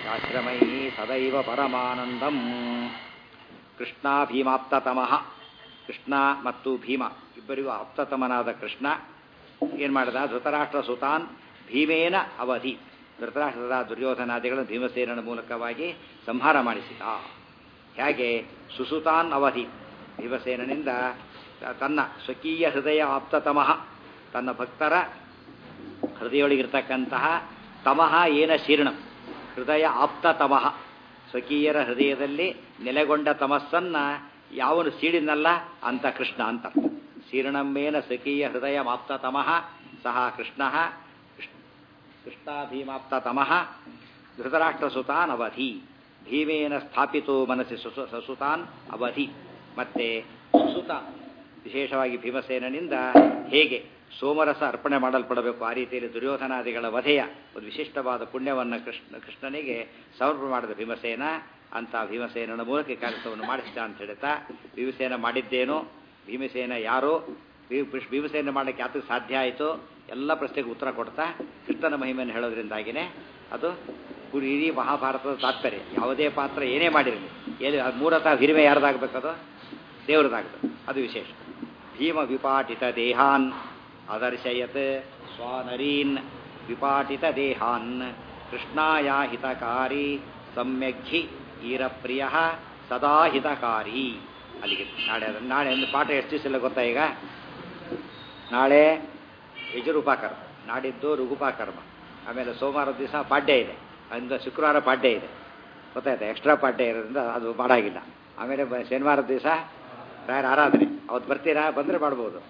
ಆಶ್ರಮೈ ಸದೈವ ಪರಮಾನಂದಂ ಕೃಷ್ಣ ಭೀಮಾಪ್ತತಮಃ ಕೃಷ್ಣ ಮತ್ತು ಭೀಮ ಇಬ್ಬರಿಗೂ ಆಪ್ತತಮನಾದ ಕೃಷ್ಣ ಏನು ಮಾಡಿದ ಧೃತರಾಷ್ಟ್ರ ಸುತಾನ್ ಭೀಮೇನ ಅವಧಿ ಧೃತರಾಷ್ಟ್ರದ ದುರ್ಯೋಧನಾದಿಗಳನ್ನು ಭೀಮಸೇನನ ಮೂಲಕವಾಗಿ ಸಂಹಾರ ಮಾಡಿಸಿದ ಹೇಗೆ ಸುಸುತಾನ್ ಅವಧಿ ಭೀಮಸೇನನಿಂದ ತನ್ನ ಸ್ವಕೀಯ ಹೃದಯ ಆಪ್ತತಮಃ ತನ್ನ ಭಕ್ತರ ಹೃದಯೊಳಗಿರ್ತಕ್ಕಂತಹ ತಮಃ ಏನ ಶೀರ್ಣಂ ಹೃದಯ ಆಪ್ತತಮಃ ಸ್ವಕೀಯರ ಹೃದಯದಲ್ಲಿ ನೆಲೆಗೊಂಡ ತಮಸ್ಸನ್ನ ಯಾವನು ಸೀಡಿನಲ್ಲ ಅಂತ ಕೃಷ್ಣ ಅಂತ ಶೀರ್ಣಂಬೇನ ಸ್ವಕೀಯ ಹೃದಯ ಮಾಪ್ತತಮಃ ಸಹ ಕೃಷ್ಣ ಕೃಷ್ಣ ಭೀಮಾಪ್ತತಮಃ ಧೃತರಾಷ್ಟ್ರಸುತಾನ್ ಅವಧಿ ಭೀಮೇನ ಸ್ಥಾಪಿತೋ ಮನಸ್ಸಿ ಸುಸು ಸಸುತಾನ್ ಅವಧಿ ಮತ್ತೆ ಸುಸುತ ವಿಶೇಷವಾಗಿ ಭೀಮಸೇನನಿಂದ ಹೇಗೆ ಸೋಮರಸ ಅರ್ಪಣೆ ಮಾಡಲ್ಪಡಬೇಕು ಆ ರೀತಿಯಲ್ಲಿ ದುರ್ಯೋಧನಾದಿಗಳ ವಧೆಯ ಒಂದು ವಿಶಿಷ್ಟವಾದ ಪುಣ್ಯವನ್ನು ಕೃಷ್ಣ ಕೃಷ್ಣನಿಗೆ ಸಮರ್ಪಣೆ ಮಾಡಿದ ಭೀಮಸೇನ ಅಂತ ಭೀಮಸೇನನ ಮೂಲಕ ಈ ಕೆಲಸವನ್ನು ಮಾಡಿಸಿದ ಅಂತ ಹೇಳ್ತಾ ಭೀಮಸೇನ ಮಾಡಿದ್ದೇನೋ ಭೀಮಸೇನ ಯಾರೋ ಭೀಮಸೇನ ಮಾಡಕ್ಕೆ ಯಾತಕ್ಕೆ ಸಾಧ್ಯ ಆಯಿತು ಎಲ್ಲ ಪ್ರಶ್ನೆಗೆ ಉತ್ತರ ಕೊಡ್ತಾ ಕೃಷ್ಣನ ಮಹಿಮೆಯನ್ನು ಹೇಳೋದ್ರಿಂದಾಗಿನೇ ಅದು ಇಡೀ ಮಹಾಭಾರತದ ತಾತ್ಪರ್ಯ ಯಾವುದೇ ಪಾತ್ರ ಏನೇ ಮಾಡಿರಲಿ ಏನು ಮೂರತಃ ಹಿರಿಮೆ ಯಾರ್ದಾಗಬೇಕದು ದೇವ್ರದಾಗಬೇಕು ಅದು ವಿಶೇಷ ಭೀಮ ವಿಪಾಟಿತ ದೇಹಾನ್ ಅದರ್ಶಯತ್ ಸ್ವಾನರೀನ್ ವಿಪಾಟಿತ ದೇಹಾನ್ ಕೃಷ್ಣಾಯ ಹಿತಕಾರಿ ಸಮ್ಯಗ್ಧಿ ಈರಪ್ರಿಯ ಸದಾ ಹಿತಕಾರಿ ಅಲ್ಲಿಗೆ ನಾಳೆ ಅದನ್ನು ನಾಳೆ ಒಂದು ಪಾಠ ಎಷ್ಟು ದಿವಸ ಇಲ್ಲ ಗೊತ್ತಾ ಈಗ ನಾಳೆ ಯಜುರುಪಾಕರ್ಮ ನಾಡಿದ್ದು ರುಗುಪಾಕರ್ಮ ಆಮೇಲೆ ಸೋಮವಾರ ದಿವಸ ಪಾಡ್ಯ ಇದೆ ಅದರಿಂದ ಶುಕ್ರವಾರ ಪಾಡ್ಯ ಇದೆ ಗೊತ್ತಾಯ್ತಾ ಎಕ್ಸ್ಟ್ರಾ ಪಾಡ್ಯ ಇರೋದ್ರಿಂದ ಅದು ಮಾಡಾಗಿಲ್ಲ ಆಮೇಲೆ ಶನಿವಾರದ ದಿವಸ ರಾಯರ ಆರಾಧನೆ ಅವತ್ತು ಬರ್ತೀರಾ ಬಂದರೆ ಮಾಡ್ಬೋದು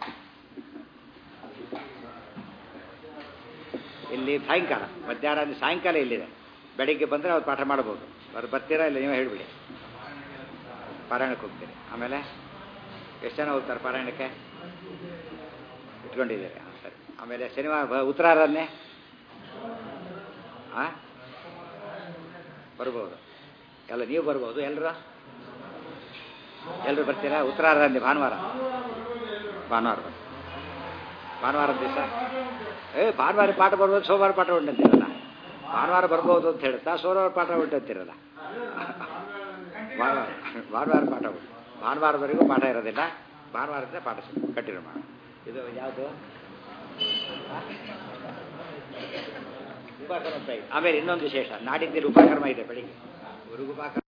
ಇಲ್ಲಿ ಸಾಯಂಕಾಲ ಮಧ್ಯಾಹ್ನ ಸಾಯಂಕಾಲ ಇಲ್ಲಿದೆ ಬೆಳಿಗ್ಗೆ ಬಂದರೆ ಅವ್ರು ಪಾಠ ಮಾಡ್ಬೋದು ಅವ್ರು ಬರ್ತೀರಾ ಇಲ್ಲ ನೀವೇ ಹೇಳಿಬಿಡಿ ಪಾರಾಯಣಕ್ಕೆ ಹೋಗ್ತೀರಿ ಆಮೇಲೆ ಎಷ್ಟು ಜನ ಹೋಗ್ತಾರೆ ಪಾರಾಯಣಕ್ಕೆ ಇಟ್ಕೊಂಡಿದ್ದೀರಿ ಹಾಂ ಸರಿ ಆಮೇಲೆ ಶನಿವಾರ ಉತ್ತರಾರಾಧನೆ ಹಾಂ ಬರ್ಬೋದು ಎಲ್ಲ ನೀವು ಬರ್ಬೋದು ಎಲ್ಲರೂ ಎಲ್ಲರೂ ಬರ್ತೀರಾ ಉತ್ತರಾರಾಧನೆ ಭಾನುವಾರ ಭಾನುವಾರ ಭಾನುವಾರ ದಿವಸ ಏ ಭಾನುವಾರ ಪಾಠ ಬರ್ಬೋದು ಸೋಮವಾರ ಪಾಠ ಉಂಟಂತೀರಲ್ಲ ಭಾನುವಾರ ಬರ್ಬೋದು ಅಂತ ಹೇಳ್ತಾ ಸೋಮವಾರ ಪಾಠ ಉಂಟಂತೀರಲ್ಲ ಭಾನುವಾರ ಭಾನುವಾರ ಪಾಠ ಉಂಟು ಭಾನುವಾರದವರೆಗೂ ಪಾಠ ಇರೋದಿಲ್ಲ ಭಾನುವಾರದಿಂದ ಪಾಠ ಕಂಟಿನ್ಯೂ ಮಾಡೋಣ ಇದು ಯಾವುದು ಉಪಕರ್ಮ ಆಮೇಲೆ ಇನ್ನೊಂದು ವಿಶೇಷ ನಾಡಿದ್ದಿರು ಉಪಕರ್ಮ ಇದೆ ಬೆಳಿಗ್ಗೆ ಗುರುಗುಪಾಕರ್ಮ